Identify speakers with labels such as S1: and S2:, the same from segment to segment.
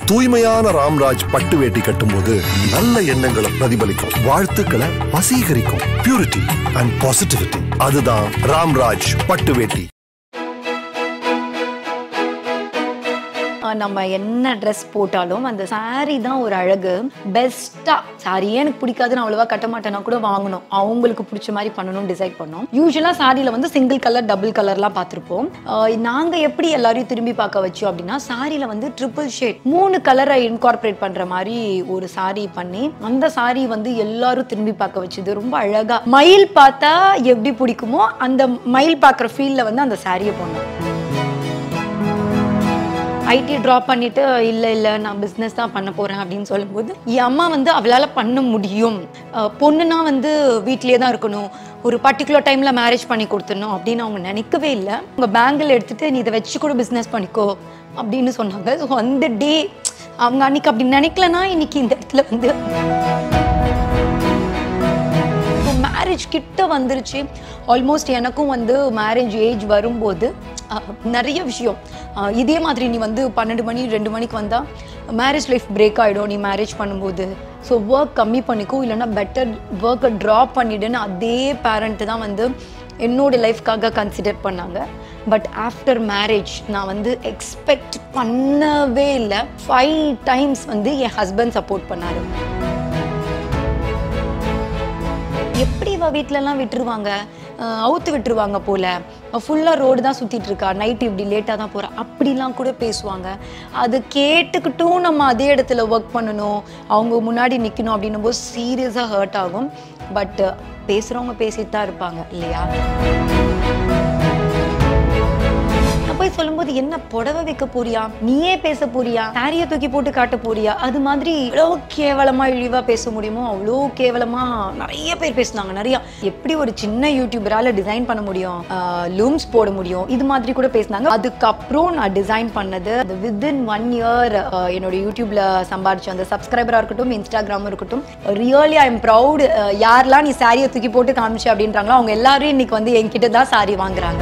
S1: தூய்மையான ராம்ராஜ் பட்டு வேட்டி கட்டும்போது நல்ல எண்ணங்களை பிரதிபலிக்கும் வாழ்த்துக்களை வசீகரிக்கும் பியூரிட்டி அண்ட் பாசிட்டிவிட்டி அதுதான் ராம்ராஜ் பட்டு வேட்டி
S2: ஆஹ் நம்ம என்ன ட்ரெஸ் போட்டாலும் அந்த saree தான் ஒரு அழகு பெஸ்ட்டாக சாரியே எனக்கு பிடிக்காது நான் அவ்வளோவா கட்ட மாட்டேன்னா கூட வாங்கணும் அவங்களுக்கு பிடிச்ச மாதிரி பண்ணணும் டிசைட் பண்ணோம் யூஸ்வலாக சாரியில் வந்து சிங்கிள் கலர் டபுள் கலர்லாம் பார்த்துருப்போம் நாங்கள் எப்படி எல்லாரையும் திரும்பி பார்க்க வச்சோம் அப்படின்னா சாரியில் வந்து ட்ரிபிள் ஷேட் மூணு கலரை இன்கார்பரேட் பண்ணுற மாதிரி ஒரு saree பண்ணி அந்த saree வந்து எல்லாரும் திரும்பி பார்க்க வச்சுது ரொம்ப அழகா மயில் பார்த்தா எப்படி பிடிக்குமோ அந்த மயில் பார்க்குற ஃபீல்டில் வந்து அந்த சாரியை போனோம் ஐடி ட்ராப் பண்ணிட்டு இல்லை இல்லை நான் பிஸ்னஸ் தான் பண்ண போகிறேன் அப்படின்னு சொல்லும்போது என் அம்மா வந்து அவளால் பண்ண முடியும் அஹ் பொண்ணுனா வந்து வீட்லேயே தான் இருக்கணும் ஒரு பர்டிகுலர் டைமில் மேரேஜ் பண்ணி கொடுத்துடணும் அப்படின்னு அவங்க நினைக்கவே இல்லை உங்கள் பேங்கில் எடுத்துகிட்டு நீ இதை வச்சு கூட பிஸ்னஸ் பண்ணிக்கோ அப்படின்னு சொன்னாங்க ஸோ அந்த டே அவங்க அன்னைக்கு அப்படி நினைக்கலனா இன்னைக்கு இந்த இடத்துல வந்து மேரேஜ் கிட்ட வந்துருச்சு ஆல்மோஸ்ட் எனக்கும் வந்து மேரேஜ் ஏஜ் வரும்போது அஹ், நிறைய விஷயம் அஹ், இதே மாதிரி நீ வந்து பன்னெண்டு மணி ரெண்டு மணிக்கு வந்தால் மேரேஜ் லைஃப் பிரேக் ஆகிடும் நீ மேரேஜ் பண்ணும்போது ஸோ ஒர்க் கம்மி பண்ணிக்கோ இல்லைன்னா பெட்டர் ஒர்க்கை ட்ராப் பண்ணிடுன்னு அதே பேரண்ட்டு தான் வந்து என்னோட லைஃப்காக கன்சிடர் பண்ணாங்க பட் ஆஃப்டர் மேரேஜ் நான் வந்து எக்ஸ்பெக்ட் பண்ணவே இல்லை ஃபைவ் டைம்ஸ் வந்து என் ஹஸ்பண்ட் சப்போர்ட் பண்ணாரு எப்படி இவ வீட்டிலலாம் விட்டுருவாங்க அஹ் அவுத்து விட்டுருவாங்க போல ஃபுல்லாக ரோடு தான் சுற்றிட்டு இருக்கா நைட் இப்படி லேட்டாக தான் போகிறா அப்படிலாம் கூட பேசுவாங்க அது கேட்டுக்கிட்டும் நம்ம அதே இடத்துல ஒர்க் பண்ணணும் அவங்க முன்னாடி நிற்கணும் அப்படின்னும் போது சீரியஸாக ஹர்ட் ஆகும் பட் பேசுகிறவங்க பேசிட்டு தான் இருப்பாங்க இல்லையா நான் போய் சொல்லும்போது என்ன புடவை வைக்க போறியா நீயே பேச போறியா சாரிய தூக்கி போட்டு காட்ட போறியா அது மாதிரி எவ்வளோ கேவலமா இழிவா பேச முடியுமோ அவ்வளோ கேவலமா நிறைய பேர் பேசுனாங்க நிறைய எப்படி ஒரு சின்ன யூடியூபரால டிசைன் பண்ண முடியும் லூம்ஸ் போட முடியும் இது மாதிரி கூட பேசினாங்க அதுக்கப்புறம் நான் டிசைன் பண்ணது அது வித்தின் ஒன் இயர் என்னோட யூடியூப்ல சம்பாரிச்ச அந்த சப்ஸ்கிரைபரா இருக்கட்டும் இன்ஸ்டாகிராமும் இருக்கட்டும் ரியலி ஐ எம் ப்ரௌட் யாரெல்லாம் நீ சாரியை தூக்கி போட்டு காமிச்சு அப்படின்றாங்களோ அவங்க எல்லாரும் இன்னைக்கு வந்து என்கிட்ட தான் சாரி வாங்குறாங்க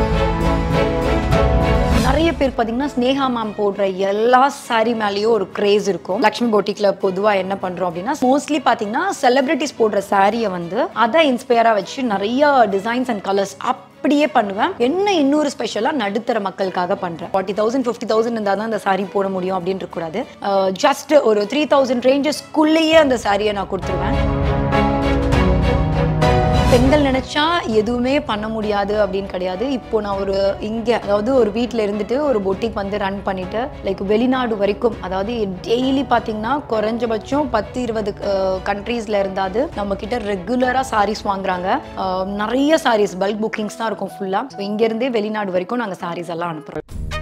S2: நிறைய பேர் பார்த்தீங்கன்னா ஸ்னேகா மேம் போடுற எல்லா சாரி மேலேயும் ஒரு கிரேஸ் இருக்கும் லக்ஷ்மி போட்டிக்கில் பொதுவாக என்ன பண்ணுறோம் அப்படின்னா மோஸ்ட்லி பார்த்தீங்கன்னா செலிபிரிட்டிஸ் போடுற சாரியை வந்து அதை இன்ஸ்பயராக வச்சு நிறைய டிசைன்ஸ் அண்ட் கலர்ஸ் அப்படியே பண்ணுவேன் என்ன இன்னொரு ஸ்பெஷலாக நடுத்தர மக்களுக்காக பண்ணுறேன் ஃபார்ட்டி தௌசண்ட் ஃபிஃப்டி தௌசண்ட் இருந்தால் தான் அந்த சாரி போட முடியும் அப்படின்னு இருக்கக்கூடாது ஜஸ்ட் ஒரு த்ரீ தௌசண்ட் ரேஞ்சஸ்க்குள்ளேயே அந்த சாரியை நான் கொடுத்துருவேன் பெண்கள் நினைச்சா எதுவுமே பண்ண முடியாது அப்படின்னு கிடையாது இப்போ நான் ஒரு இங்க அதாவது ஒரு வீட்டில் இருந்துட்டு ஒரு பொட்டிக் வந்து ரன் பண்ணிட்டு லைக் வெளிநாடு வரைக்கும் அதாவது டெய்லி பார்த்தீங்கன்னா குறைஞ்சபட்சம் பத்து இருபது கண்ட்ரீஸ்ல இருந்தாது நம்ம கிட்ட ரெகுலரா சாரீஸ் வாங்குறாங்க அஹ், நிறைய சாரீஸ் பல்க் புக்கிங்ஸ் தான் இருக்கும் ஃபுல்லா ஸோ இங்கேருந்தே வெளிநாடு வரைக்கும் நாங்கள் சாரீஸ் எல்லாம் அனுப்புறோம்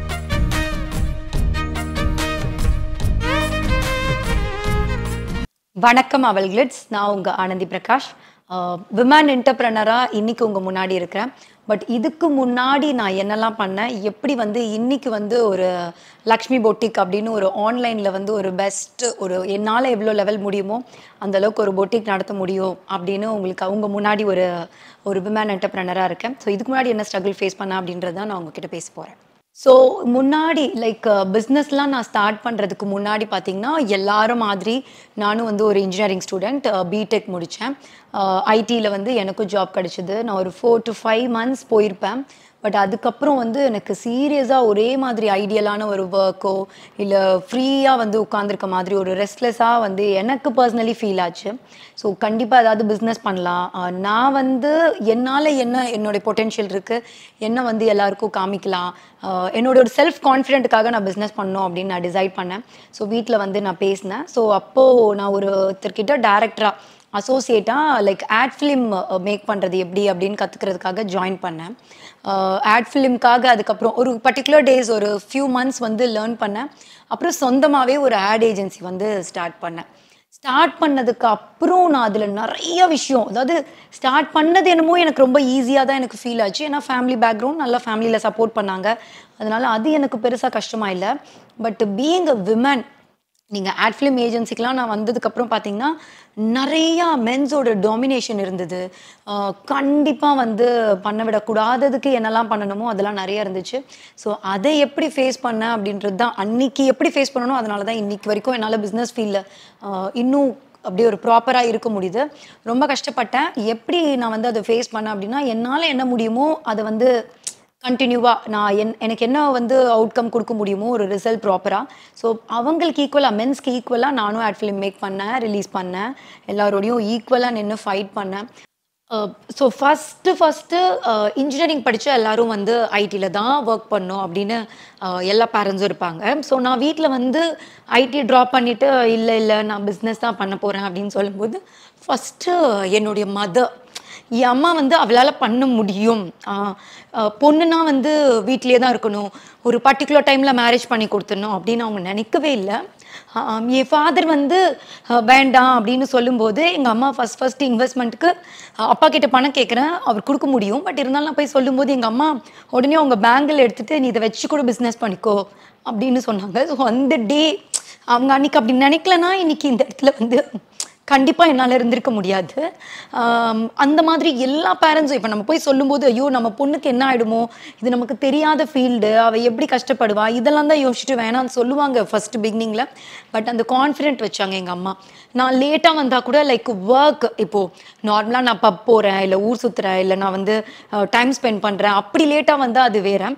S2: வணக்கம் அவள் கிளிட்ஸ் நான் உங்க ஆனந்தி பிரகாஷ் விமன் என்டர்பிரனராக இன்னைக்கு உங்க முன்னாடி இருக்கிறேன் பட் இதுக்கு முன்னாடி நான் என்னெல்லாம் பண்ணேன் எப்படி வந்து இன்னைக்கு வந்து ஒரு லக்ஷ்மி பொட்டிக் அப்படின்னு ஒரு ஆன்லைனில் வந்து ஒரு பெஸ்ட் ஒரு என்னால் எவ்வளோ லெவல் முடியுமோ அந்த அளவுக்கு ஒரு பொட்டிக் நடத்த முடியும் அப்படின்னு உங்களுக்கு அவங்க முன்னாடி ஒரு ஒரு விமன் என்டர்பிரனராக இருக்கேன் ஸோ இதுக்கு முன்னாடி என்ன ஸ்ட்ரகிள் ஃபேஸ் பண்ணேன் அப்படின்றத நான் உங்ககிட்ட பேச போகிறேன் ஸோ முன்னாடி லைக் பிஸ்னஸ்லாம் நான் ஸ்டார்ட் பண்ணுறதுக்கு முன்னாடி பார்த்தீங்கன்னா எல்லாரும் மாதிரி நானும் வந்து ஒரு இன்ஜினியரிங் ஸ்டூடெண்ட் பிடெக் முடித்தேன் ஐடியில் வந்து எனக்கும் ஜாப் கிடச்சிது நான் ஒரு ஃபோர் டு ஃபைவ் மந்த்ஸ் போயிருப்பேன் பட் அதுக்கப்புறம் வந்து எனக்கு சீரியஸாக ஒரே மாதிரி ஐடியலான ஒரு ஒர்க்கோ இல்லை ஃப்ரீயாக வந்து உட்காந்துருக்க மாதிரி ஒரு ரெஸ்ட்லெஸ்ஸாக வந்து எனக்கு பர்சனலி ஃபீல் ஆச்சு ஸோ கண்டிப்பாக ஏதாவது பிஸ்னஸ் பண்ணலாம் அஹ் நான் வந்து என்னால் என்ன என்னுடைய பொட்டென்ஷியல் இருக்குது என்ன வந்து எல்லாருக்கும் காமிக்கலாம் அஹ் என்னோட ஒரு செல்ஃப் கான்ஃபிடென்ட்டுக்காக நான் பிஸ்னஸ் பண்ணணும் அப்படின்னு நான் டிசைட் பண்ணேன் ஸோ வீட்டில் வந்து நான் பேசினேன் ஸோ அப்போது நான் ஒரு ஒருத்தர்கிட்ட டேரக்டராக அசோசியேட்டாக லைக் ஆட் ஃபிலிம் மேக் பண்ணுறது எப்படி அப்படின்னு கற்றுக்கிறதுக்காக ஜாயின் பண்ணேன் ஆட் ஃபிலிம்காக அதுக்கப்புறம் ஒரு பர்டிகுலர் டேஸ் ஒரு ஃபியூ மந்த்ஸ் வந்து லேர்ன் பண்ணேன் அப்புறம் சொந்தமாகவே ஒரு ஆட் ஏஜென்சி வந்து ஸ்டார்ட் பண்ணேன் ஸ்டார்ட் பண்ணதுக்கு அப்புறம் நான் அதில் நிறைய விஷயம் அதாவது ஸ்டார்ட் பண்ணது என்னமோ எனக்கு ரொம்ப ஈஸியாக தான் எனக்கு ஃபீல் ஆச்சு ஏன்னா ஃபேமிலி பேக்ரவுண்ட் நல்லா ஃபேமிலியில் சப்போர்ட் பண்ணாங்க அதனால அது எனக்கு பெருசாக கஷ்டமாக இல்லை பட் பீயிங் அ விமன் நீங்கள் ஆட் ஃபிலிம் ஏஜென்சிக்கெலாம் நான் வந்ததுக்கப்புறம் பார்த்தீங்கன்னா நிறையா மென்ஸோட டாமினேஷன் இருந்தது கண்டிப்பாக வந்து பண்ண விடக்கூடாததுக்கு என்னெல்லாம் பண்ணணுமோ அதெல்லாம் நிறைய இருந்துச்சு ஸோ அதை எப்படி ஃபேஸ் பண்ணேன் அப்படின்றது தான் அன்னைக்கு எப்படி ஃபேஸ் பண்ணணும் அதனால தான் இன்னைக்கு வரைக்கும் என்னால் பிஸ்னஸ் ஃபீல்டில் இன்னும் அப்படியே ஒரு ப்ராப்பராக இருக்க முடியுது ரொம்ப கஷ்டப்பட்டேன் எப்படி நான் வந்து அதை ஃபேஸ் பண்ணேன் அப்படின்னா என்னால் என்ன முடியுமோ அதை வந்து கண்டினியூவாக நான் என் எனக்கு என்ன வந்து அவுட்கம் கொடுக்க முடியுமோ ஒரு ரிசல்ட் ப்ராப்பராக ஸோ அவங்களுக்கு ஈக்குவலாக மென்ஸ்க்கு ஈக்குவலாக நானும் ஆட் ஃபிலிம் மேக் பண்ணேன் ரிலீஸ் பண்ணேன் எல்லாரோடையும் ஈக்குவலாக நின்று ஃபைட் பண்ணேன் ஸோ ஃபஸ்ட்டு ஃபஸ்ட்டு இன்ஜினியரிங் படித்த எல்லாரும் வந்து ஐடியில் தான் ஒர்க் பண்ணோம் அப்படின்னு அஹ், எல்லா பேரண்ட்ஸும் இருப்பாங்க ஸோ நான் வீட்டில் வந்து ஐடி ட்ராப் பண்ணிவிட்டு இல்லை இல்லை நான் பிஸ்னஸ் தான் பண்ண போகிறேன் அப்படின்னு சொல்லும்போது ஃபஸ்ட்டு என்னுடைய மதர் என் அம்மா வந்து அவளால் பண்ண முடியும் ஆஹ் ஆஹ் பொண்ணுனா வந்து வீட்டிலே தான் இருக்கணும் ஒரு பர்டிகுலர் டைமில் மேரேஜ் பண்ணி கொடுத்துடணும் அப்படின்னு அவங்க நினைக்கவே இல்லை ஆஹ் என் ஃபாதர் வந்து ஆஹ் வேண்டாம் அப்படின்னு சொல்லும்போது எங்கள் அம்மா ஃபஸ்ட் ஃபஸ்ட் இன்வெஸ்ட்மெண்ட்டுக்கு அப்பா கிட்ட பணம் கேட்குறேன் அவர் கொடுக்க முடியும் பட் இருந்தாலும் நான் போய் சொல்லும்போது எங்கள் அம்மா உடனே அவங்க பேங்கில் எடுத்துட்டு நீ இதை வச்சு கூட பிஸ்னஸ் பண்ணிக்கோ அப்படின்னு சொன்னாங்க ஸோ அந்த டே அவங்க அன்னைக்கு அப்படி நினைக்கலனா இன்னைக்கு இந்த இடத்துல வந்து கண்டிப்பாக என்னால் இருந்திருக்க முடியாது ஆம், அந்த மாதிரி எல்லா பேரண்ட்ஸும் இப்போ நம்ம போய் சொல்லும்போது ஐயோ நம்ம பொண்ணுக்கு என்ன ஆகிடுமோ இது நமக்கு தெரியாத ஃபீல்டு அவள் எப்படி கஷ்டப்படுவா இதெல்லாம் தான் யோசிச்சுட்டு வேணாம்னு சொல்லுவாங்க ஃபர்ஸ்ட் பிகினிங்கில் பட் அந்த கான்ஃபிடென்ட் வச்சாங்க எங்கள் அம்மா நான் லேட்டாக வந்தால் கூட லைக் ஒர்க் இப்போது நார்மலாக நான் பப் போகிறேன் இல்லை ஊர் சுற்றுறேன் இல்லை நான் வந்து டைம் ஸ்பெண்ட் பண்ணுறேன் அப்படி லேட்டாக வந்தால் அது வேற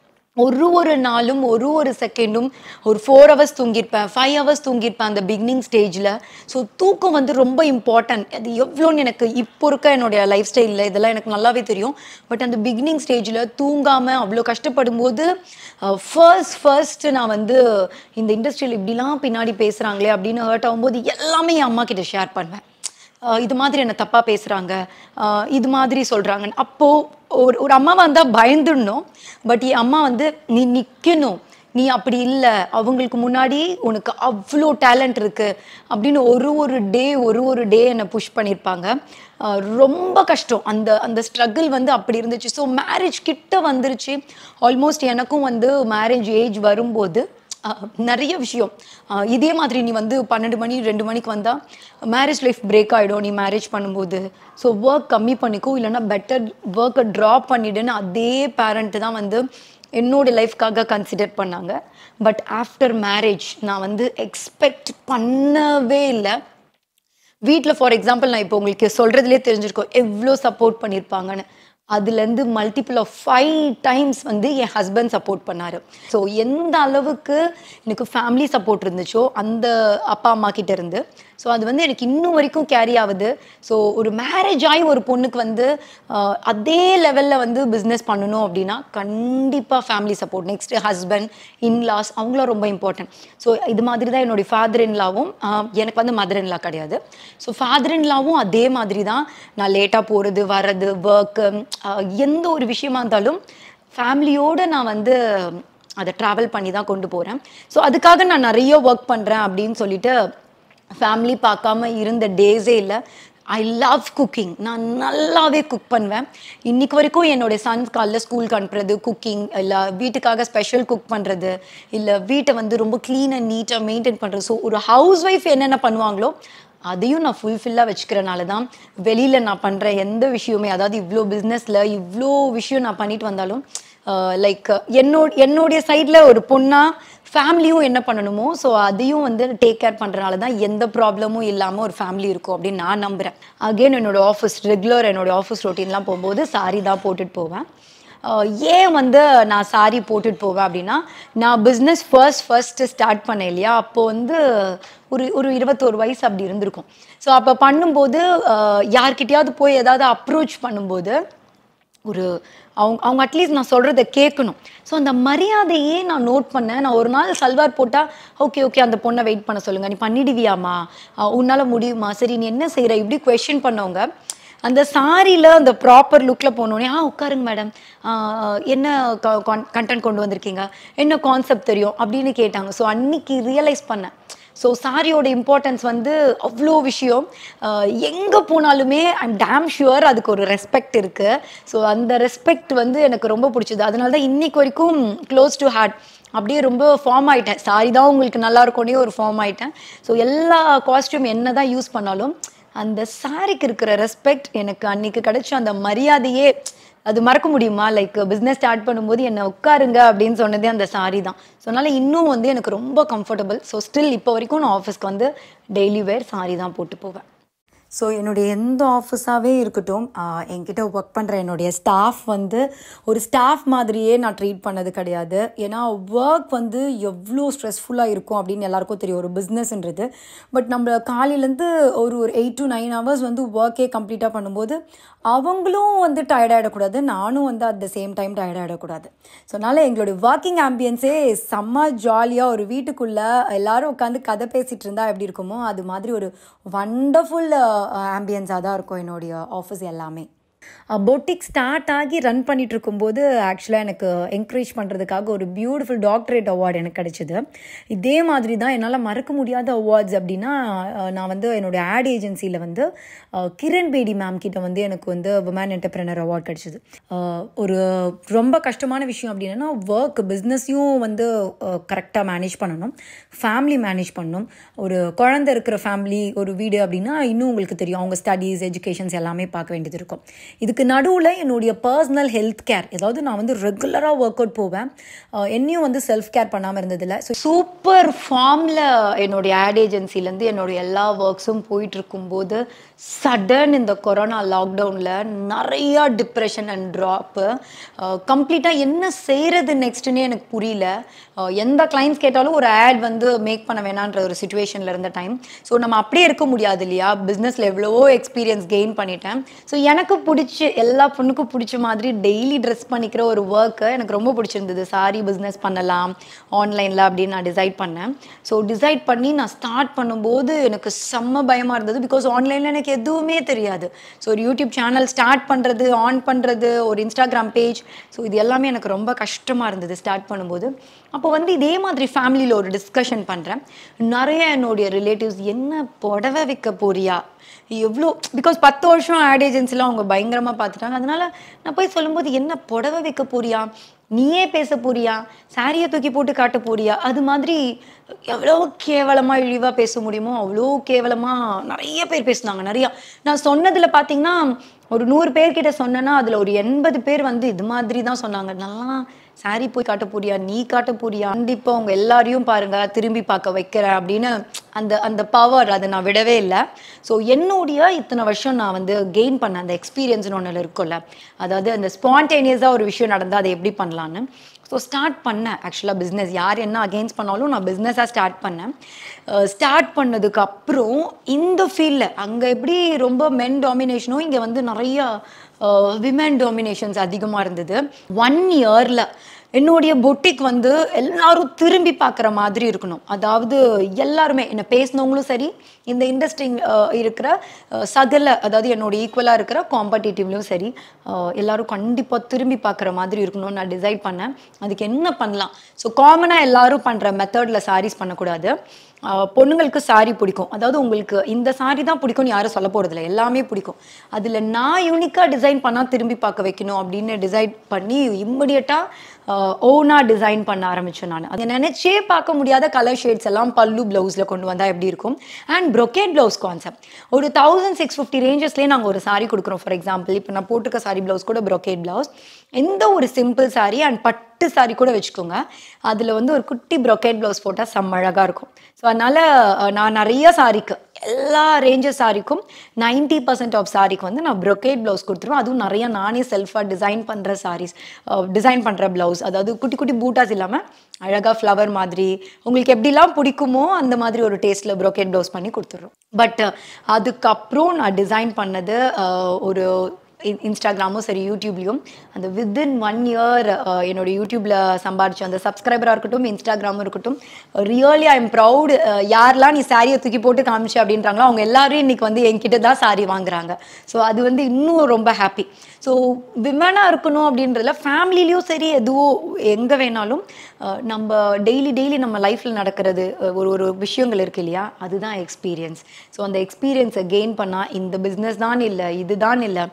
S2: ஒரு ஒரு நாளும் ஒரு ஒரு செகண்டும் ஒரு ஃபோர் ஹவர்ஸ் தூங்கியிருப்பேன் ஃபைவ் ஹவர்ஸ் தூங்கியிருப்பேன் அந்த பிகினிங் ஸ்டேஜில் ஸோ தூக்கம் வந்து ரொம்ப இம்பார்ட்டன்ட் அது எவ்வளோன்னு எனக்கு இப்போ இருக்க என்னுடைய லைஃப் ஸ்டைலில் இதெல்லாம் எனக்கு நல்லாவே தெரியும் பட் அந்த பிகினிங் ஸ்டேஜில் தூங்காமல் அவ்வளோ கஷ்டப்படும் போது ஃபர்ஸ்ட் ஃபர்ஸ்ட் நான் வந்து இந்த இண்டஸ்ட்ரியில் இப்படிலாம் பின்னாடி பேசுகிறாங்களே அப்படின்னு ஹர்ட் ஆகும்போது எல்லாமே என் அம்மா கிட்ட ஷேர் பண்ணுவேன் ஆஹ் இது மாதிரி என்ன தப்பாக பேசுகிறாங்க இது மாதிரி சொல்கிறாங்க அப்போது ஒரு ஒரு அம்மா வந்தால் பயந்துடணும் பட் என் அம்மா வந்து நீ நிற்கணும் நீ அப்படி இல்லை அவங்களுக்கு முன்னாடி உனக்கு அவ்வளோ டேலண்ட் இருக்குது அப்படின்னு ஒரு ஒரு டே ஒரு ஒரு டே என்னை புஷ் பண்ணியிருப்பாங்க ஆஹ் ரொம்ப கஷ்டம் அந்த அந்த ஸ்ட்ரகிள் வந்து அப்படி இருந்துச்சு ஸோ மேரேஜ் கிட்ட வந்துருச்சு ஆல்மோஸ்ட் எனக்கும் வந்து மேரேஜ் ஏஜ் வரும்போது ஆஹ் நிறைய விஷயம் ஆஹ் இதே மாதிரி நீ வந்து பன்னெண்டு மணி ரெண்டு மணிக்கு வந்தால் மேரேஜ் லைஃப் பிரேக் ஆகிடும் நீ மேரேஜ் பண்ணும்போது ஸோ ஒர்க் கம்மி பண்ணிக்கோ இல்லைன்னா பெட்டர் ஒர்க்கை ட்ராப் பண்ணிடுன்னு அதே பேரண்ட்டு தான் வந்து என்னோட லைஃப்காக கன்சிடர் பண்ணாங்க பட் ஆஃப்டர் மேரேஜ் நான் வந்து எக்ஸ்பெக்ட் பண்ணவே இல்லை வீட்டில் ஃபார் எக்ஸாம்பிள் நான் இப்போ உங்களுக்கு சொல்கிறதுலே தெரிஞ்சிருக்கோம் எவ்வளோ சப்போர்ட் பண்ணியிருப்பாங்கன்னு அதுலேருந்து மல்டிபிள் ஆஃப் ஃபைவ் டைம்ஸ் வந்து என் ஹஸ்பண்ட் சப்போர்ட் பண்ணார் ஸோ எந்த அளவுக்கு எனக்கு ஃபேமிலி சப்போர்ட் இருந்துச்சோ அந்த அப்பா அம்மா கிட்ட இருந்து ஸோ அது வந்து எனக்கு இன்னும் வரைக்கும் கேரி ஆகுது ஸோ ஒரு மேரேஜ் ஆகி ஒரு பொண்ணுக்கு வந்து ஆஹ், அதே லெவலில் வந்து பிஸ்னஸ் பண்ணணும் அப்படின்னா கண்டிப்பாக family support next husband in laws அவங்களும் ரொம்ப இம்பார்ட்டன்ட் ஸோ இது மாதிரி தான் என்னுடைய ஃபாதர் இன்லாவும் எனக்கு வந்து மதர் இன்லா கிடையாது ஸோ ஃபாதர் இன்லாவும் அதே மாதிரி தான் நான் லேட்டாக போகிறது வர்றது ஒர்க்கு எந்த ஒரு விஷயமா இருந்தாலும் ஃபேமிலியோடு நான் வந்து அதை ட்ராவல் பண்ணி தான் கொண்டு போகிறேன் ஸோ அதுக்காக நான் நிறைய ஒர்க் பண்ணுறேன் அப்படின்னு சொல்லிட்டு ஃபேமிலி பார்க்காம இருந்த டேஸே இல்லை ஐ லவ் குக்கிங் நான் நல்லாவே குக் பண்ணுவேன் இன்னைக்கு வரைக்கும் என்னுடைய சன்ஸ் காலைல ஸ்கூலுக்கு அனுப்புறது குக்கிங் இல்லை வீட்டுக்காக ஸ்பெஷல் குக் பண்ணுறது இல்லை வீட்டை வந்து ரொம்ப க்ளீன் அண்ட் நீட்டாக மெயின்டைன் பண்ணுறது ஸோ ஒரு ஹவுஸ் ஒய்ஃப் என்னென்ன பண்ணுவாங்களோ அதையும் நான் ஃபுல்ஃபில்லாக வச்சுக்கிறனால தான் வெளியில் நான் பண்ணுற எந்த விஷயமே அதாவது இவ்வளோ பிஸ்னஸில் இவ்வளோ விஷயம் நான் பண்ணிட்டு வந்தாலும் லைக் என்னோ என்னுடைய சைடில் ஒரு பொண்ணாக ஃபேமிலியும் என்ன பண்ணணுமோ ஸோ அதையும் வந்து டேக் கேர் பண்ணுறனால தான் எந்த ப்ராப்ளமும் இல்லாமல் ஒரு ஃபேமிலி இருக்கும் அப்படின்னு நான் நம்புகிறேன் அகெயின் என்னோட ஆஃபீஸ் ரெகுலர் என்னோட ஆஃபீஸ் ரொட்டீன்லாம் போகும்போது சாரி தான் போட்டுட்டு போவேன் ஆஹ் ஏன் வந்து நான் சாரி போட்டுட்டு போவேன் அப்படின்னா நான் பிஸ்னஸ் ஃபர்ஸ்ட் ஃபர்ஸ்ட் ஸ்டார்ட் பண்ணேன் இல்லையா அப்போ வந்து ஒரு ஒரு இருபத்தோரு வயசு அப்படி இருந்திருக்கும் ஸோ அப்போ பண்ணும்போது ஆஹ் யார்கிட்டயாவது போய் ஏதாவது அப்ரோச் பண்ணும்போது ஒரு அவங்க அவங்க அட்லீஸ்ட் நான் சொல்கிறத கேட்கணும் ஸோ அந்த மரியாதையே நான் நோட் பண்ணேன் நான் ஒரு நாள் சல்வார் போட்டால் ஓகே ஓகே அந்த பொண்ணை வெயிட் பண்ண சொல்லுங்கள் நீ பண்ணிடுவியாமா உன்னால் முடியுமா சரி நீ என்ன செய்கிற இப்படி கொஷின் பண்ணவங்க அந்த சாரியில் அந்த ப்ராப்பர் லுக்கில் போனோடனே ஆ உட்காருங்க மேடம் என்ன கண்டென்ட் கொண்டு வந்திருக்கீங்க என்ன கான்செப்ட் தெரியும் அப்படின்னு கேட்டாங்க ஸோ அன்னைக்கு ரியலைஸ் பண்ணேன் ஸோ சாரியோட இம்பார்ட்டன்ஸ் வந்து அவ்வளோ விஷயம் எங்கே போனாலுமே ஐம் டேம் ஷுவர் அதுக்கு ஒரு ரெஸ்பெக்ட் இருக்குது ஸோ அந்த ரெஸ்பெக்ட் வந்து எனக்கு ரொம்ப பிடிச்சது அதனால தான் இன்னைக்கு வரைக்கும் க்ளோஸ் டு ஹார்ட் அப்படியே ரொம்ப ஃபார்ம் ஆயிட்டேன் சாரி தான் உங்களுக்கு நல்லா இருக்கும்னே ஒரு ஃபார்ம் ஆயிட்டேன் ஸோ எல்லா காஸ்டியூம் என்ன தான் யூஸ் பண்ணாலும் அந்த சாரிக்கு இருக்கிற ரெஸ்பெக்ட் எனக்கு அன்னைக்கு கிடைச்ச அந்த மரியாதையே அது மறக்க முடியுமா லைக் பிஸ்னஸ் ஸ்டார்ட் பண்ணும்போது என்னை உட்காருங்க அப்படின்னு சொன்னதே அந்த சாரி தான் ஸோ அதனால இன்னும் வந்து எனக்கு ரொம்ப கம்ஃபர்டபுள் ஸோ ஸ்டில் இப்போ வரைக்கும் நான் ஆஃபீஸ்க்கு வந்து டெய்லி வேர் சாரி தான் போட்டு போவேன் ஸோ என்னுடைய எந்த ஆஃபீஸாகவே இருக்கட்டும் ஆஹ் என்கிட்ட ஒர்க் பண்ணுற என்னுடைய ஸ்டாஃப் வந்து ஒரு ஸ்டாஃப் மாதிரியே நான் ட்ரீட் பண்ணது கிடையாது ஏன்னா ஒர்க் வந்து எவ்வளோ ஸ்ட்ரெஸ்ஃபுல்லாக இருக்கும் அப்படின்னு எல்லாருக்கும் தெரியும் ஒரு பிஸ்னஸ்ன்றது பட் நம்ம காலையிலேருந்து ஒரு ஒரு எயிட் டு நைன் ஹவர்ஸ் வந்து ஒர்க்கே கம்ப்ளீட்டாக பண்ணும்போது அவங்களும் வந்து டயர்டாகிடக்கூடாது நானும் வந்து அட் த சேம் டைம் டயர்டாகிடக்கூடாது ஸோ அதனால் எங்களுடைய ஒர்க்கிங் ஆம்பியன்ஸே செம்ம ஜாலியாக ஒரு வீட்டுக்குள்ளே எல்லாரும் உட்காந்து கதை பேசிகிட்டு இருந்தால் எப்படி இருக்குமோ அது மாதிரி ஒரு வண்டர்ஃபுல் ஆம்பியன்ஸாக தான் இருக்கும் என்னுடைய ஆஃபீஸ் எல்லாமே பொட்டிக் ஸ்டார்ட் ஆகி ரன் பண்ணிட்டு இருக்கும்போது ஆக்சுவலாக எனக்கு என்கரேஜ் பண்ணுறதுக்காக ஒரு பியூட்டிஃபுல் டாக்டரேட் அவார்டு எனக்கு கிடைச்சிது இதே மாதிரி தான் என்னால் மறக்க முடியாத அவார்ட்ஸ் அப்படின்னா அஹ், நான் வந்து என்னுடைய ஆட் ஏஜென்சியில் வந்து அஹ், கிரண் பேடி மேம் கிட்ட வந்து எனக்கு வந்து உமன் என்டர்பிரனர் அவார்ட் கிடைச்சிது அஹ், ஒரு ரொம்ப கஷ்டமான விஷயம் அப்படின்னா ஒர்க் பிஸ்னஸையும் வந்து கரெக்டாக மேனேஜ் பண்ணணும் ஃபேமிலி மேனேஜ் பண்ணணும் ஒரு குழந்தை இருக்கிற ஃபேமிலி ஒரு வீடு அப்படின்னா இன்னும் உங்களுக்கு தெரியும் அவங்க ஸ்டடீஸ் எஜுகேஷன்ஸ் எல்லாமே பார்க்க வேண்டியது இருக்கும் இதுக்கு நடுவில் என்னுடைய பர்சனல் ஹெல்த் கேர் ஏதாவது நான் வந்து ரெகுலராக ஒர்க் அவுட் போவேன் அஹ் என்னையும் வந்து செல்ஃப் கேர் பண்ணாமல் இருந்ததில்ல ஸோ சூப்பர் ஃபார்மில் என்னுடைய ஆட் ஏஜென்சிலேருந்து என்னுடைய எல்லா ஒர்க்ஸும் போயிட்டு இருக்கும்போது சடன் இந்த கொரோனா லாக்டவுனில் நிறையா டிப்ரெஷன் அண்ட் ட்ராப்பு கம்ப்ளீட்டாக என்ன செய்கிறது நெக்ஸ்ட்டுன்னே எனக்கு புரியல அஹ் எந்த கிளைண்ட்ஸ் கேட்டாலும் ஒரு ஆட் வந்து மேக் பண்ண வேணான்ற ஒரு சுச்சுவேஷனில் இருந்த டைம் ஸோ நம்ம அப்படியே இருக்க முடியாது இல்லையா பிஸ்னஸில் எவ்வளவோ எக்ஸ்பீரியன்ஸ் கெயின் பண்ணிட்டேன் ஸோ எனக்கு பிடிச்ச எல்லா பொண்ணுக்கும் பிடிச்ச மாதிரி டெய்லி ட்ரெஸ் பண்ணிக்கிற ஒரு ஒர்க்கு எனக்கு ரொம்ப பிடிச்சிருந்தது சாரி பிஸ்னஸ் பண்ணலாம் ஆன்லைனில் அப்படின்னு நான் டிசைட் பண்ணேன் ஸோ டிசைட் பண்ணி நான் ஸ்டார்ட் பண்ணும்போது எனக்கு செம்ம பயமாக இருந்தது பிகாஸ் ஆன்லைனில் எனக்கு எதுவுமே தெரியாது ஸோ ஒரு யூடியூப் சேனல் ஸ்டார்ட் பண்ணுறது ஆன் பண்ணுறது ஒரு இன்ஸ்டாகிராம் பேஜ் ஸோ இது எல்லாமே எனக்கு ரொம்ப கஷ்டமாக இருந்தது ஸ்டார்ட் பண்ணும்போது அப்போ வந்து இதே மாதிரி ஃபேமிலியில் ஒரு டிஸ்கஷன் பண்ணுறேன் நிறைய என்னுடைய ரிலேட்டிவ்ஸ் என்ன புடவை வைக்க போறியா எவ்வளோ பிகாஸ் பத்து வருஷம் ஆட் ஏஜென்சிலாம் அவங்க பயங்கரமாக பார்த்துட்டாங்க அதனால நான் போய் சொல்லும்போது என்ன புடவை வைக்க போறியா நீயே பேச போறியா சாரியை தூக்கி போட்டு காட்ட போறியா அது மாதிரி எவ்வளோ கேவலமாக இழிவாக பேச முடியுமோ அவ்வளோ கேவலமாக நிறைய பேர் பேசுனாங்க நிறையா நான் சொன்னதில் பார்த்தீங்கன்னா ஒரு நூறு பேர்கிட்ட சொன்னேன்னா அதில் ஒரு எண்பது பேர் வந்து இது மாதிரி தான் சொன்னாங்க நல்லா சாரி போய் காட்ட போறியா நீ காட்ட போறியா கண்டிப்பாக அவங்க எல்லாரையும் பாருங்க திரும்பி பார்க்க வைக்கிறேன் அப்படின்னு அந்த அந்த பவர் அதை நான் விடவே இல்லை ஸோ என்னுடைய இத்தனை வருஷம் நான் வந்து கெயின் பண்ண அந்த எக்ஸ்பீரியன்ஸ்னு ஒன்று இருக்கும்ல அதாவது அந்த ஸ்பான்டேனியஸாக ஒரு விஷயம் நடந்தால் அதை எப்படி பண்ணலான்னு ஸோ ஸ்டார்ட் பண்ணேன் ஆக்சுவலாக பிஸ்னஸ் யார் என்ன அகெயின்ஸ்ட் பண்ணாலும் நான் பிஸ்னஸாக ஸ்டார்ட் பண்ணேன் ஸ்டார்ட் பண்ணதுக்கு அப்புறம் இந்த ஃபீல்டில் அங்கே எப்படி ரொம்ப மென் டாமினேஷனும் இங்கே வந்து நிறைய விமன் டாமினேஷன்ஸ் அதிகமாக இருந்தது ஒன் இயரில் என்னுடைய பொட்டிக் வந்து எல்லாரும் திரும்பி பார்க்குற மாதிரி இருக்கணும் அதாவது எல்லாருமே என்ன பேசினவங்களும் சரி இந்த இண்டஸ்ட்ரி இருக்கிற அஹ், சகல அதாவது என்னோட ஈக்குவலாக இருக்கிற காம்படிட்டிவ்லையும் சரி அஹ், எல்லாரும் கண்டிப்பாக திரும்பி பார்க்குற மாதிரி இருக்கணும்னு நான் டிசைட் பண்ணேன் அதுக்கு என்ன பண்ணலாம் ஸோ காமனாக எல்லாரும் பண்ணுற மெத்தடில் சாரீஸ் பண்ணக்கூடாது ஆஹ் பொண்ணுங்களுக்கு சாரி பிடிக்கும் அதாவது உங்களுக்கு இந்த சாரி தான் பிடிக்கும்னு யாரும் சொல்ல போகிறதில்ல எல்லாமே பிடிக்கும் அதில் நான் யூனிக்காக டிசைன் பண்ணால் திரும்பி பார்க்க வைக்கணும் அப்படின்னு டிசைட் பண்ணி இம்மிடியட்டாக ஓனாக டிசைன் பண்ண ஆரம்பித்தேன் நான் அதை நினச்சே பார்க்க முடியாத கலர் ஷேட்ஸ் எல்லாம் பல்லு ப்ளவுஸில் கொண்டு வந்தால் எப்படி இருக்கும் அண்ட் brocade ப்ளவுஸ் கான்செப்ட் ஒரு தௌசண்ட் சிக்ஸ் ஃபிஃப்டி ரேஞ்சஸ்லேயே நாங்கள் ஒரு சாரி கொடுக்குறோம் ஃபார் எக்ஸாம்பிள் இப்போ நான் போட்டிருக்க சாரி ப்ளவுஸ் கூட brocade ப்ளவுஸ் எந்த ஒரு சிம்பிள் சாரி அண்ட் பட்டு சாரி கூட வச்சுக்கோங்க அதில் வந்து ஒரு குட்டி brocade ப்ளவுஸ் போட்டால் செம்ம அழகாக இருக்கும் ஸோ அதனால் நான் நிறைய சாரிக்கு எல்லா ரேஞ்சஸ் சாரிக்கும் நைன்ட்டி பர்சன்ட் ஆஃப் சாரிக்கு வந்து நான் brocade ப்ளவுஸ் கொடுத்துருவேன் அதுவும் நிறைய நானே செல்ஃபாக டிசைன் பண்ணுற சாரீஸ் டிசைன் பண்ணுற ப்ளவுஸ் அதாவது குட்டி குட்டி பூட்டாஸ் இல்லாமல் அழகாக ஃப்ளவர் மாதிரி உங்களுக்கு எப்படிலாம் பிடிக்குமோ அந்த மாதிரி ஒரு டேஸ்ட்டில் brocade ப்ளவுஸ் பண்ணி கொடுத்துட்றோம் பட் அதுக்கப்புறம் நான் டிசைன் பண்ணது அஹ், ஒரு இன்- இன்ஸ்டாகிராமும் சரி யூடியூப்லேயும் அந்த வித்தின் ஒன் இயர் என்னோட யூடியூப்பில் சம்பாரிச்ச அந்த சப்ஸ்கிரைபராக இருக்கட்டும் இன்ஸ்டாகிராமும் இருக்கட்டும் ரியலி ஐ எம் ப்ரௌட் யாரெல்லாம் நீ சாரியை தூக்கி போட்டு காமிச்சு அப்படின்றாங்களோ அவங்க எல்லாரும் இன்னைக்கு வந்து என்கிட்ட தான் சாரி வாங்குறாங்க ஸோ அது வந்து இன்னும் ரொம்ப ஹாப்பி ஸோ விமனாக இருக்கணும் அப்படின்றதுல ஃபேமிலிலையும் சரி எதுவோ எங்கே வேணாலும் அஹ், நம்ம டெய்லி டெய்லி நம்ம லைஃப்பில் நடக்கிறது அஹ், ஒரு ஒரு விஷயங்கள் இருக்கு இல்லையா அதுதான் எக்ஸ்பீரியன்ஸ் ஸோ அந்த எக்ஸ்பீரியன்ஸை கெயின் பண்ணால் இந்த பிஸ்னஸ் தான் இல்லை இதுதான் இல்லை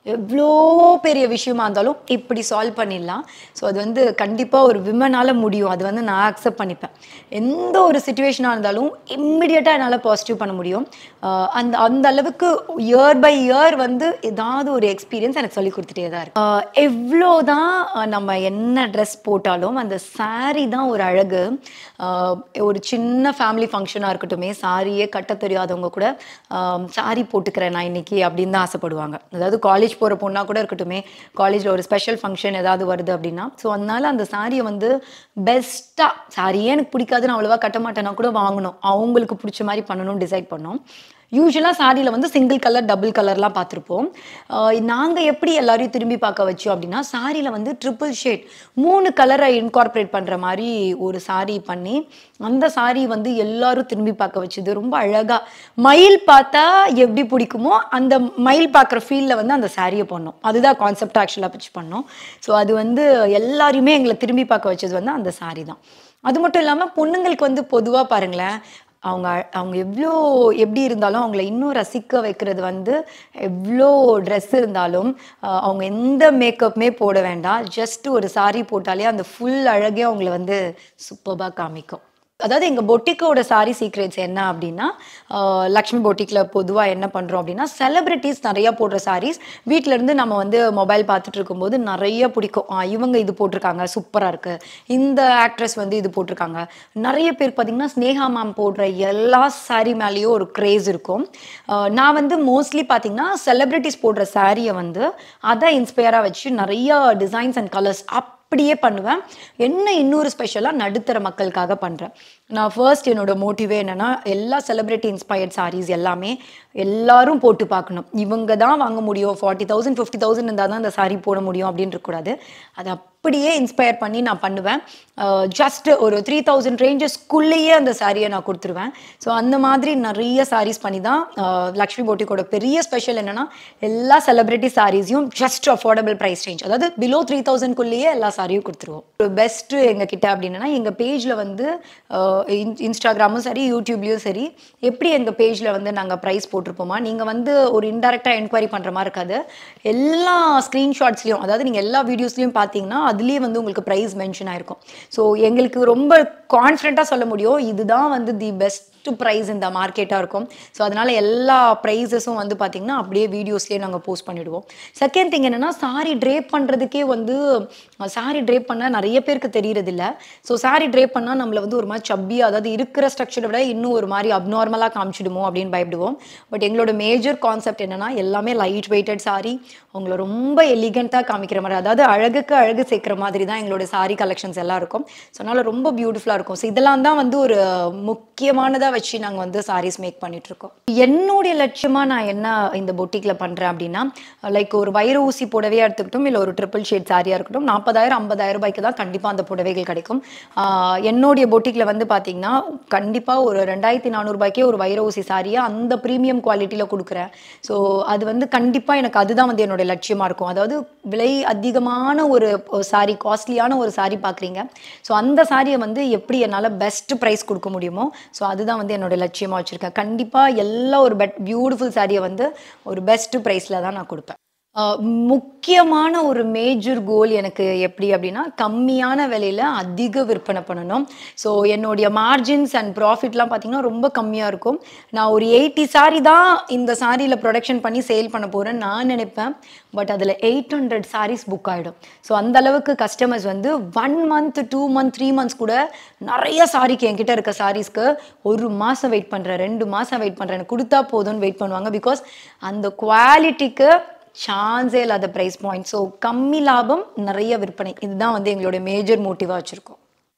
S2: எவ்வளோ பெரிய விஷயமா இருந்தாலும் இப்படி சால்வ் பண்ணிடலாம் ஸோ அது வந்து கண்டிப்பாக ஒரு விமனால் முடியும் அது வந்து நான் அக்செப்ட் பண்ணிப்பேன் எந்த ஒரு சுச்சுவேஷனாக இருந்தாலும் இம்மிடியட்டாக என்னால் பாசிட்டிவ் பண்ண முடியும் ஆஹ் அந்த அந்த அளவுக்கு இயர் பை இயர் வந்து ஏதாவது ஒரு எக்ஸ்பீரியன்ஸ் எனக்கு சொல்லி கொடுத்துட்டே தான் இருக்கு ஆஹ் எவ்வளோ தான் நம்ம என்ன ட்ரெஸ் போட்டாலும் அந்த saree தான் ஒரு அழகு ஆஹ் ஒரு சின்ன ஃபேமிலி ஃபங்க்ஷனாக இருக்கட்டுமே சாரியே கட்ட தெரியாதவங்க கூட சாரி போட்டுக்கிறேன் நான் இன்னைக்கு அப்படின்னு தான் ஆசைப்படுவாங்க அதாவது காலேஜ் போகிற பொண்ணாக கூட இருக்கட்டுமே காலேஜில் ஒரு ஸ்பெஷல் ஃபங்க்ஷன் ஏதாவது வருது அப்படின்னா ஸோ அதனால அந்த சாரியை வந்து பெஸ்ட்டாக சாரியே எனக்கு பிடிக்காதுன்னு அவ்வளோவா கட்ட மாட்டேன்னா கூட வாங்கணும் அவங்களுக்கு பிடிச்ச மாதிரி பண்ணணும்னு டிசைட் பண்ணோம் யூஸ்வலாக சாரியில் வந்து சிங்கிள் கலர் டபுள் கலர்லாம் பார்த்துருப்போம் நாங்கள் எப்படி எல்லாரையும் திரும்பி பார்க்க வச்சோம் அப்படின்னா சாரியில் வந்து ட்ரிபிள் ஷேட் மூணு கலரை இன்கார்பரேட் பண்ணுற மாதிரி ஒரு சாரி பண்ணி அந்த சாரி வந்து எல்லாரும் திரும்பி பார்க்க வச்சுது ரொம்ப அழகாக மயில் பார்த்தா எப்படி பிடிக்குமோ அந்த மயில் பார்க்குற ஃபீலில் வந்து அந்த சாரியை பண்ணோம் அதுதான் கான்செப்ட் ஆக்சுவலாக வச்சு பண்ணோம் ஸோ அது வந்து எல்லாரையுமே எங்களை திரும்பி பார்க்க வச்சது வந்து அந்த சாரி தான் அது மட்டும் இல்லாமல் பொண்ணுங்களுக்கு வந்து பொதுவாக பாருங்களேன் அவங்க அவங்க எவ்வளோ எப்படி இருந்தாலும் அவங்கள இன்னும் ரசிக்க வைக்கிறது வந்து எவ்வளோ ட்ரெஸ் இருந்தாலும் அஹ், அவங்க எந்த மேக்கப்புமே போட வேண்டாம் ஜஸ்ட் ஒரு saree போட்டாலே அந்த ஃபுல் அழகே அவங்கள வந்து சூப்பராக காமிக்கும் அதாவது எங்கள் பொட்டிக்கோட சாரி சீக்ரெட்ஸ் என்ன அப்படின்னா ஆஹ் லக்ஷ்மி பொட்டிக்கில் பொதுவாக என்ன பண்ணுறோம் அப்படின்னா செலிப்ரிட்டிஸ் நிறைய போடுற சாரீஸ் இருந்து நம்ம வந்து மொபைல் பார்த்துட்டு இருக்கும்போது நிறைய பிடிக்கும் ஆ, இவங்க இது போட்டிருக்காங்க சூப்பராக இருக்குது இந்த ஆக்ட்ரஸ் வந்து இது போட்டிருக்காங்க நிறைய பேர் பார்த்தீங்கன்னா ஸ்னேகா மேம் போடுற எல்லா சாரீ மேலேயும் ஒரு க்ரேஸ் இருக்கும் ஆஹ் நான் வந்து மோஸ்ட்லி பார்த்தீங்கன்னா செலிப்ரிட்டிஸ் போடுற சாரியை வந்து அதை இன்ஸ்பயராக வச்சு நிறைய டிசைன்ஸ் அண்ட் கலர்ஸ் அப் அப்படியே பண்ணுவேன் என்ன இன்னொரு ஸ்பெஷலாக நடுத்தர மக்களுக்காக பண்ணுறேன் நான் ஃபர்ஸ்ட் என்னோட மோட்டிவே என்னன்னா எல்லா செலிப்ரிட்டி இன்ஸ்பயர்ட் சாரீஸ் எல்லாமே எல்லாரும் போட்டு பார்க்கணும் இவங்க தான் வாங்க முடியும் ஃபார்ட்டி தௌசண்ட் ஃபிஃப்டி தௌசண்ட் இருந்தால் தான் அந்த சாரீ போட முடியும் அப்படின்னு இருக்கக்கூடாது அதை அப்படியே இன்ஸ்பயர் பண்ணி நான் பண்ணுவேன் ஜஸ்ட் ஒரு த்ரீ தௌசண்ட் ரேஞ்சஸ்க்குள்ளேயே அந்த சாரியை நான் கொடுத்துருவேன் ஸோ அந்த மாதிரி நிறைய சாரீஸ் பண்ணி தான் அஹ், லக்ஷ்மி போட்டிக்கோட பெரிய ஸ்பெஷல் என்னன்னா எல்லா செலிப்ரிட்டி சாரீஸையும் ஜஸ்ட் அஃபோர்டபுள் ப்ரைஸ் ரேஞ்ச் அதாவது பிலோ த்ரீ தௌசண்ட்குள்ளேயே எல்லா சாரியும் கொடுத்துருவோம் ஒரு பெஸ்ட்டு எங்கள் கிட்ட அப்படின்னா எங்கள் பேஜில் வந்து அஹ், இன்- இன்ஸ்டாகிராமும் சரி யூடியூப்லேயும் சரி எப்படி எங்கள் பேஜில் வந்து நாங்கள் ப்ரைஸ் போட்டிருப்போமா நீங்கள் வந்து ஒரு இன்டெரக்டாக என்கொயரி பண்ணுற மாதிரி இருக்காது எல்லா ஸ்க்ரீன்ஷாட்ஸ்லையும் அதாவது நீங்கள் எல்லா வீடியோஸ்லையும் பார்த்தீங்கன்னா அதுலேயே வந்து உங்களுக்கு ப்ரைஸ் மென்ஷன் ஆயிருக்கும் ஸோ எங்களுக்கு ரொம்ப கான்ஃபிடென்ட்டாக சொல்ல முடியும் இதுதான் வந்து தி பெஸ்ட் ப்ரைஸ் இந்த மார்க்கெட்டாக இருக்கும் ஸோ அதனால எல்லா ப்ரைஸஸும் வந்து பார்த்தீங்கன்னா அப்படியே வீடியோஸ்லேயே நாங்கள் போஸ்ட் பண்ணிடுவோம் செகண்ட் திங் என்னன்னா சாரி ட்ரேப் பண்ணுறதுக்கே வந்து சாரி ட்ரேப் பண்ண நிறைய பேருக்கு தெரியறதில்ல ஸோ சாரி ட்ரேப் பண்ணால் நம்மளை வந்து ஒரு மாதிரி சப்பி அதாவது இருக்கிற ஸ்ட்ரக்சரை விட இன்னும் ஒரு மாதிரி அப்நார்மலாக காமிச்சிடுமோ அப்படின்னு பயப்படுவோம் பட் எங்களோட மேஜர் கான்செப்ட் என்னன்னா எல்லாமே லைட் வெயிட்டட் சாரி அவங்கள ரொம்ப எலிகண்ட்டாக காமிக்கிற மாதிரி அதாவது அழகுக்கு அழகு சேர்க்குற மாதிரி தான் எங்களோட சாரி கலெக்ஷன்ஸ் எல்லாம் இருக்கும் ஸோ அதனால ரொம்ப பியூட்டிஃபுல்லாக இருக்கும் ஸோ இதெல்லாம் தான் வந்து ஒரு முக்கியமானதாக வச்சு நாங்கள் வந்து சாரீஸ் மேக் பண்ணிட்டு இருக்கோம் என்னுடைய லட்சியமாக நான் என்ன இந்த பொட்டிக்கில் பண்ணுறேன் அப்படின்னா லைக் ஒரு வைர ஊசி புடவையாக எடுத்துக்கிட்டும் இல்லை ஒரு ட்ரிபிள் ஷேட் சாரியாக இருக்கட்டும் நாற்பதாயிரம் ஐம்பதாயிரம் ரூபாய்க்கு தான் கண்டிப்பாக அந்த புடவைகள் கிடைக்கும் ஆஹ் என்னுடைய பொட்டிக்கில் வந்து பார்த்தீங்கன்னா கண்டிப்பாக ஒரு ரெண்டாயிரத்தி நானூறுபாய்க்கே ஒரு வைர ஊசி சாரியை அந்த ப்ரீமியம் குவாலிட்டியில் கொடுக்குறேன் ஸோ அது வந்து கண்டிப்பாக எனக்கு அதுதான் வந்து என்னோட லட்சியமாக இருக்கும் அதாவது விலை அதிகமான ஒரு சாரி காஸ்ட்லியான ஒரு சாரி பார்க்குறீங்க ஸோ அந்த சாரியை வந்து எப்படி என்னால் பெஸ்ட் ப்ரைஸ் கொடுக்க முடியுமோ ஸோ அதுதான் வந்து என்னோட லட்சியமாக வச்சுருக்கேன் கண்டிப்பாக எல்லா ஒரு பெட் பியூட்டிஃபுல் சாரியை வந்து ஒரு பெஸ்ட் ப்ரைஸில் தான் நான் கொடுப்பேன் ஆஹ் முக்கியமான ஒரு மேஜர் கோல் எனக்கு எப்படி அப்படின்னா கம்மியான விலையில அதிக விற்பனை பண்ணணும் ஸோ என்னுடைய மார்ஜின்ஸ் அண்ட் ப்ராஃபிட்லாம் பார்த்தீங்கன்னா ரொம்ப கம்மியாக இருக்கும் நான் ஒரு எயிட்டி சாரி தான் இந்த சாரியில் ப்ரொடக்ஷன் பண்ணி சேல் பண்ண போகிறேன்னு நான் நினைப்பேன் பட் அதில் எயிட் ஹண்ட்ரட் சாரீஸ் புக் ஆகிடும் ஸோ அந்த அளவுக்கு கஸ்டமர்ஸ் வந்து one month two month three months கூட நிறைய சாரிக்கு என்கிட்ட இருக்க சாரீஸ்க்கு ஒரு மாதம் வெயிட் பண்ணுறேன் ரெண்டு மாதம் வெயிட் பண்ணுறேன் எனக்கு கொடுத்தா போதும்னு வெயிட் பண்ணுவாங்க பிகாஸ் அந்த குவாலிட்டிக்கு சான்ஸே இல்லாத ப்ரைஸ் பாயிண்ட் ஸோ கம்மி லாபம் நிறைய விற்பனை இதுதான் வந்து எங்களுடைய மேஜர் மோட்டிவாக வச்சுருக்கோம்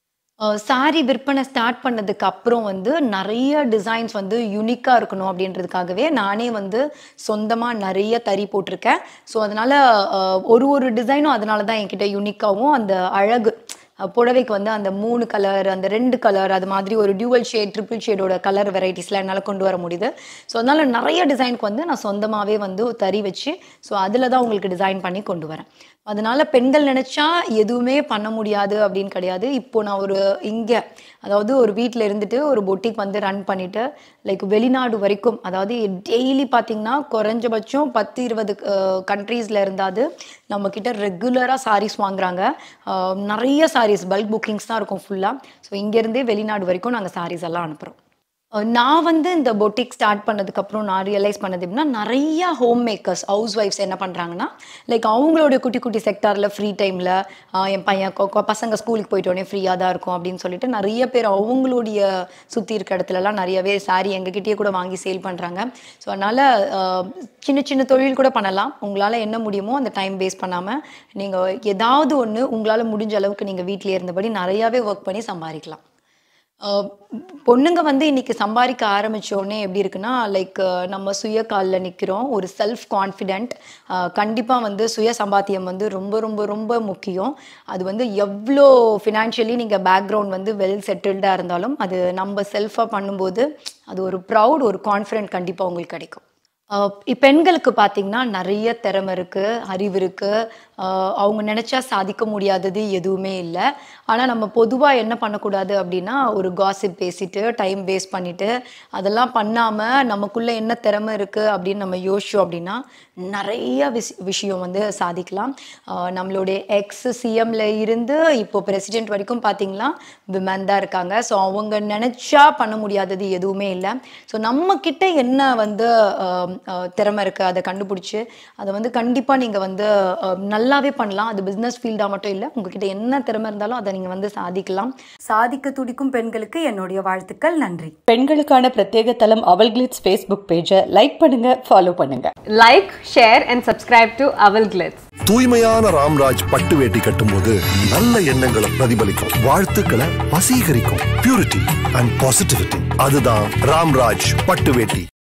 S2: சாரி விற்பனை ஸ்டார்ட் பண்ணதுக்கு அப்புறம் வந்து நிறைய டிசைன்ஸ் வந்து யூனிக்காக இருக்கணும் அப்படின்றதுக்காகவே நானே வந்து சொந்தமாக நிறைய தறி போட்டிருக்கேன் ஸோ அதனால் ஒரு ஒரு டிசைனும் அதனால தான் என்கிட்ட யூனிக்காகவும் அந்த அழகு அஹ் புடவைக்கு வந்து அந்த மூணு கலர் அந்த ரெண்டு கலர் அது மாதிரி ஒரு டியூவல் ஷேட் ட்ரிபிள் ஷேடோட கலர் வெரைட்டிஸ்லாம் என்னால் கொண்டு வர முடியுது ஸோ அதனால நிறைய டிசைனுக்கு வந்து நான் சொந்தமாகவே வந்து தறி வச்சு ஸோ அதில் தான் உங்களுக்கு டிசைன் பண்ணி கொண்டு வரேன் அதனால பெண்கள் நினைச்சா எதுவுமே பண்ண முடியாது அப்படின்னு கிடையாது இப்போ நான் ஒரு இங்கே அதாவது ஒரு வீட்டில் இருந்துட்டு ஒரு பொட்டிக் வந்து ரன் பண்ணிட்டு லைக் வெளிநாடு வரைக்கும் அதாவது டெய்லி பார்த்தீங்கன்னா குறைஞ்சபட்சம் பத்து இருபது கண்ட்ரீஸில் இருந்தாது நம்ம கிட்ட ரெகுலராக சாரீஸ் வாங்குறாங்க அஹ், நிறைய சாரீஸ் பல்க் புக்கிங்ஸ் தான் இருக்கும் ஃபுல்லாக ஸோ இங்கேருந்தே வெளிநாடு வரைக்கும் நாங்கள் சாரீஸ் எல்லாம் அனுப்புகிறோம் அஹ் நான் வந்து இந்த பொட்டிக் ஸ்டார்ட் பண்ணதுக்கப்புறம் நான் ரியலைஸ் பண்ணது எப்படின்னா நிறைய ஹோம் மேக்கர்ஸ் ஹவுஸ் ஒய்ஃப்ஸ் என்ன பண்ணுறாங்கன்னா லைக் அவங்களுடைய குட்டி குட்டி செக்டாரில் ஃப்ரீ டைமில் என் பையன் கொ- கொ- பசங்க ஸ்கூலுக்கு போயிட்டோடனே ஃப்ரீயாக தான் இருக்கும் அப்படின்னு சொல்லிட்டு நிறைய பேர் அவங்களுடைய சுற்றி இருக்க இடத்துலலாம் நிறையவே சாரி எங்ககிட்டயே கூட வாங்கி சேல் பண்ணுறாங்க ஸோ அதனால் சின்ன சின்ன தொழில் கூட பண்ணலாம் உங்களால் என்ன முடியுமோ அந்த டைம் வேஸ்ட் பண்ணாமல் நீங்கள் ஏதாவது ஒன்று உங்களால் முடிஞ்ச அளவுக்கு நீங்கள் வீட்டிலே இருந்தபடி நிறையாவே ஒர்க் பண்ணி சம்பாதிக்கலாம் அஹ் பொண்ணுங்க வந்து இன்னைக்கு சம்பாதிக்க ஆரம்பிச்ச உடனே எப்படி இருக்குன்னா லைக் நம்ம சுய காலில் நிற்கிறோம் ஒரு செல்ஃப் கான்ஃபிடென்ட் கண்டிப்பாக வந்து சுய சம்பாத்தியம் வந்து ரொம்ப ரொம்ப ரொம்ப முக்கியம் அது வந்து எவ்வளோ ஃபினான்ஷியலி நீங்கள் பேக்ரவுண்ட் வந்து வெல் செட்டில்டாக இருந்தாலும் அது நம்ம செல்ஃபாக பண்ணும்போது அது ஒரு ப்ரௌட் ஒரு கான்ஃபிடென்ட் கண்டிப்பாக உங்களுக்கு கிடைக்கும் அஹ் இப் பெண்களுக்கு பார்த்தீங்கன்னா நிறைய திறமை இருக்குது அறிவு இருக்குது அவங்க நினச்சா சாதிக்க முடியாதது எதுவுமே இல்லை ஆனால் நம்ம பொதுவாக என்ன பண்ணக்கூடாது அப்படின்னா ஒரு காசிப் பேசிட்டு டைம் வேஸ்ட் பண்ணிட்டு அதெல்லாம் பண்ணாமல் நமக்குள்ளே என்ன திறமை இருக்குது அப்படின்னு நம்ம யோசிச்சோம் அப்படின்னா நிறைய விஷ் விஷயம் வந்து சாதிக்கலாம் அஹ் நம்மளுடைய எக்ஸ் சிஎம்ல இருந்து இப்போ பிரசிடென்ட் வரைக்கும் பார்த்தீங்கன்னா விமன் தான் இருக்காங்க ஸோ அவங்க நினச்சா பண்ண முடியாதது எதுவுமே இல்லை ஸோ நம்ம கிட்ட என்ன வந்து அஹ், அஹ், திறமை இருக்குது அதை கண்டுபிடிச்சி அதை வந்து கண்டிப்பாக நீங்கள் வந்து அஹ், நல்லாவே பண்ணலாம் அது பிஸ்னஸ் ஃபீல்டாக மட்டும் இல்லை உங்ககிட்ட என்ன திறமை இருந்தாலும் அதை நீங்கள் வந்து சாதிக்கலாம் சாதிக்க துடிக்கும் பெண்களுக்கு என்னுடைய வாழ்த்துக்கள் நன்றி
S3: பெண்களுக்கான பிரத்யேக தளம் அவல் கிளிட்ஸ் ஃபேஸ்புக் பேஜை லைக் பண்ணுங்க ஃபாலோ பண்ணுங்க
S4: Like, share, and subscribe to Owl Glitz.
S1: தூய்மையான ராம்ராஜ் பட்டு வேட்டி கட்டும்போது நல்ல எண்ணங்களை பிரதிபலிக்கும் வாழ்த்துக்களை வசீகரிக்கும் பியூரிட்டி அண்ட் பாசிட்டிவிட்டி அதுதான் ராம்ராஜ் பட்டு வேட்டி